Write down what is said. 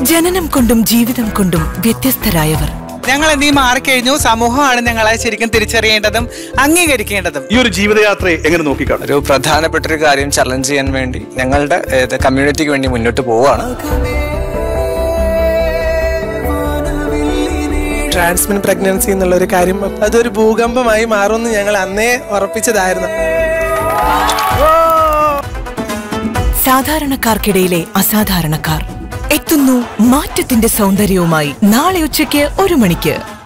ജനനം കൊണ്ടും ജീവിതം കൊണ്ടും വ്യത്യസ്തരായവർ ഞങ്ങൾ എന്നീ മാറിക്കഴിഞ്ഞു സമൂഹമാണ് ഞങ്ങളെ ശരിക്കും തിരിച്ചറിയേണ്ടതും അംഗീകരിക്കേണ്ടതും ഈ ഒരു ജീവിതയാത്രയെ എങ്ങനെ നോക്കിക്കാണും ഒരു പ്രധാനപ്പെട്ട ഒരു കാര്യം ചലഞ്ച് ചെയ്യാൻ വേണ്ടി ഞങ്ങളുടെ ഏത് കമ്മ്യൂണിറ്റിക്ക് വേണ്ടി മുന്നോട്ട് പോവുകയാണ് ട്രാൻസ്മിൻ പ്രഗ്നൻസി എന്നുള്ള ഒരു കാര്യം അതൊരു ഭൂകമ്പമായി മാറുമെന്ന് ഞങ്ങൾ അന്നേ ഉറപ്പിച്ചതായിരുന്നു സാധാരണക്കാർക്കിടയിലെ അസാധാരണക്കാർ എത്തുന്നു മാറ്റത്തിന്റെ സൗന്ദര്യവുമായി നാളെ ഉച്ചയ്ക്ക് ഒരു മണിക്ക്